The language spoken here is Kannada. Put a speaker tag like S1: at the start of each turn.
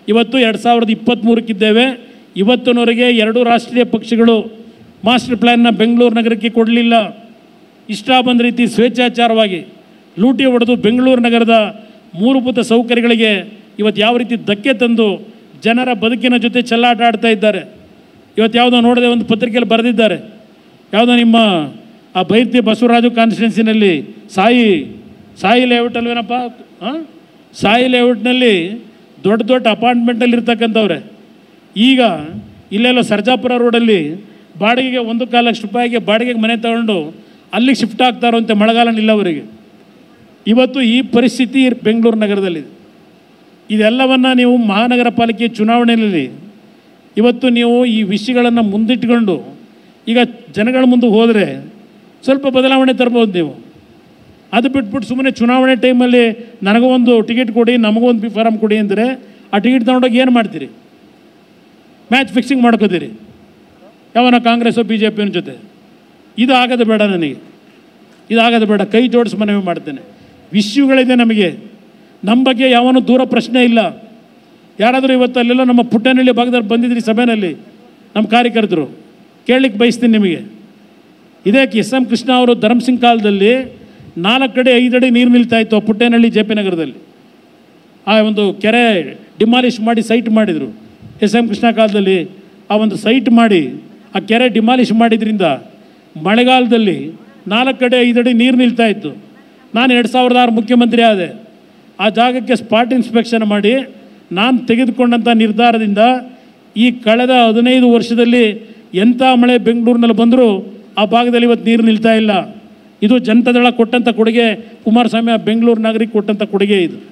S1: ಇವತ್ತು ಎರಡು ಸಾವಿರದ ಇಪ್ಪತ್ತ್ಮೂರಕ್ಕಿದ್ದೇವೆ ಇವತ್ತಿನವರೆಗೆ ಎರಡೂ ರಾಷ್ಟ್ರೀಯ ಪಕ್ಷಗಳು ಮಾಸ್ಟರ್ ಪ್ಲ್ಯಾನ್ನ ಬೆಂಗಳೂರು ನಗರಕ್ಕೆ ಕೊಡಲಿಲ್ಲ ಇಷ್ಟ ಬಂದ ರೀತಿ ಸ್ವೇಚ್ಛಾಚಾರವಾಗಿ ಲೂಟಿ ಹೊಡೆದು ಬೆಂಗಳೂರು ನಗರದ ಮೂಲಭೂತ ಸೌಕರ್ಯಗಳಿಗೆ ಇವತ್ತು ಯಾವ ರೀತಿ ಧಕ್ಕೆ ತಂದು ಜನರ ಬದುಕಿನ ಜೊತೆ ಚೆಲ್ಲಾಟ ಆಡ್ತಾ ಇದ್ದಾರೆ ಇವತ್ತು ಯಾವುದೋ ನೋಡದೆ ಒಂದು ಪತ್ರಿಕೆಯಲ್ಲಿ ಬರೆದಿದ್ದಾರೆ ಯಾವುದೋ ನಿಮ್ಮ ಆ ಬೈರ್ತಿ ಬಸವರಾಜು ಕಾನ್ಸ್ಟಿಟ್ಯೂನ್ಸಿನಲ್ಲಿ ಸಾಯಿ ಸಾಯಿ ಲೇಔಟ್ ಅಲ್ವೇನಪ್ಪ ಹಾಂ ಸಾಯಿ ಲೇಔಟ್ನಲ್ಲಿ ದೊಡ್ಡ ದೊಡ್ಡ ಅಪಾರ್ಟ್ಮೆಂಟಲ್ಲಿ ಇರ್ತಕ್ಕಂಥವ್ರೆ ಈಗ ಇಲ್ಲೆಲ್ಲೋ ಸರ್ಜಾಪುರ ರೋಡಲ್ಲಿ ಬಾಡಿಗೆಗೆ ಒಂದು ಕಾಲು ಲಕ್ಷ ರೂಪಾಯಿಗೆ ಬಾಡಿಗೆಗೆ ಮನೆ ತಗೊಂಡು ಅಲ್ಲಿಗೆ ಶಿಫ್ಟ್ ಆಗ್ತಾರಂತೆ ಮಳೆಗಾಲ ನಿಲ್ಲವರಿಗೆ ಇವತ್ತು ಈ ಪರಿಸ್ಥಿತಿ ಬೆಂಗಳೂರು ನಗರದಲ್ಲಿದೆ ಇದೆಲ್ಲವನ್ನು ನೀವು ಮಹಾನಗರ ಪಾಲಿಕೆ ಚುನಾವಣೆಯಲ್ಲಿ ಇವತ್ತು ನೀವು ಈ ವಿಷಯಗಳನ್ನು ಮುಂದಿಟ್ಕೊಂಡು ಈಗ ಜನಗಳ ಮುಂದೆ ಹೋದರೆ ಸ್ವಲ್ಪ ಬದಲಾವಣೆ ತರ್ಬೋದು ನೀವು ಅದು ಬಿಟ್ಬಿಟ್ಟು ಸುಮ್ಮನೆ ಚುನಾವಣೆ ಟೈಮಲ್ಲಿ ನನಗೂ ಒಂದು ಟಿಕೆಟ್ ಕೊಡಿ ನಮಗೂ ಒಂದು ಬಿ ಫಾರಮ್ ಕೊಡಿ ಅಂದರೆ ಆ ಟಿಕೆಟ್ ತೊಗೊಂಡೋಗಿ ಏನು ಮಾಡ್ತೀರಿ ಮ್ಯಾಚ್ ಫಿಕ್ಸಿಂಗ್ ಮಾಡ್ಕೋತೀರಿ ಯಾವನ ಕಾಂಗ್ರೆಸ್ಸು ಬಿ ಜೆ ಪಿನ ಜೊತೆ ಇದು ಆಗೋದು ಬೇಡ ನನಗೆ ಇದು ಆಗೋದು ಬೇಡ ಕೈ ಜೋಡಿಸಿ ಮನವಿ ಮಾಡ್ತೇನೆ ವಿಷಯಗಳಿದೆ ನಮಗೆ ನಮ್ಮ ಬಗ್ಗೆ ಯಾವನೂ ದೂರ ಪ್ರಶ್ನೆ ಇಲ್ಲ ಯಾರಾದರೂ ಇವತ್ತು ಅಲ್ಲೆಲ್ಲ ನಮ್ಮ ಪುಟ್ಟನಹಳ್ಳಿ ಭಾಗದಲ್ಲಿ ಬಂದಿದ್ರಿ ಸಭೆಯಲ್ಲಿ ನಮ್ಮ ಕಾರ್ಯಕರ್ತರು ಕೇಳಲಿಕ್ಕೆ ಬಯಸ್ತೀನಿ ನಿಮಗೆ ಇದೇ ಎಸ್ ಎಂ ಕೃಷ್ಣ ಅವರು ಧರ್ಮಸಿಂಗ್ ಕಾಲದಲ್ಲಿ ನಾಲ್ಕು ಕಡೆ ಐದು ಅಡಿ ನೀರು ನಿಲ್ತಾ ಇತ್ತು ಆ ಪುಟ್ಟೇನಹಳ್ಳಿ ಜೆ ಪಿ ನಗರದಲ್ಲಿ ಆ ಒಂದು ಕೆರೆ ಡಿಮಾಲಿಷ್ ಮಾಡಿ ಸೈಟ್ ಮಾಡಿದರು ಎಸ್ ಎಂ ಕೃಷ್ಣ ಕಾಲದಲ್ಲಿ ಆ ಒಂದು ಸೈಟ್ ಮಾಡಿ ಆ ಕೆರೆ ಡಿಮಾಲಿಷ್ ಮಾಡಿದ್ರಿಂದ ಮಳೆಗಾಲದಲ್ಲಿ ನಾಲ್ಕು ಕಡೆ ಐದು ಅಡಿ ನೀರು ನಿಲ್ತಾ ಇತ್ತು ನಾನು ಎರಡು ಸಾವಿರದ ಆರು ಮುಖ್ಯಮಂತ್ರಿ ಆದೆ ಆ ಜಾಗಕ್ಕೆ ಸ್ಪಾಟ್ ಇನ್ಸ್ಪೆಕ್ಷನ್ ಮಾಡಿ ನಾನು ತೆಗೆದುಕೊಂಡಂಥ ನಿರ್ಧಾರದಿಂದ ಈ ಕಳೆದ ಹದಿನೈದು ವರ್ಷದಲ್ಲಿ ಎಂಥ ಮಳೆ ಬೆಂಗಳೂರಿನಲ್ಲಿ ಬಂದರೂ ಆ ಭಾಗದಲ್ಲಿ ಇವತ್ತು ನೀರು ನಿಲ್ತಾ ಇಲ್ಲ ಇದು ಜನತಾದಳ ಕೊಟ್ಟಂಥ ಕೊಡುಗೆ ಕುಮಾರಸ್ವಾಮಿ ಆ ಬೆಂಗಳೂರು ನಗರಿಗೆ ಕೊಟ್ಟಂಥ ಕೊಡುಗೆ ಇದು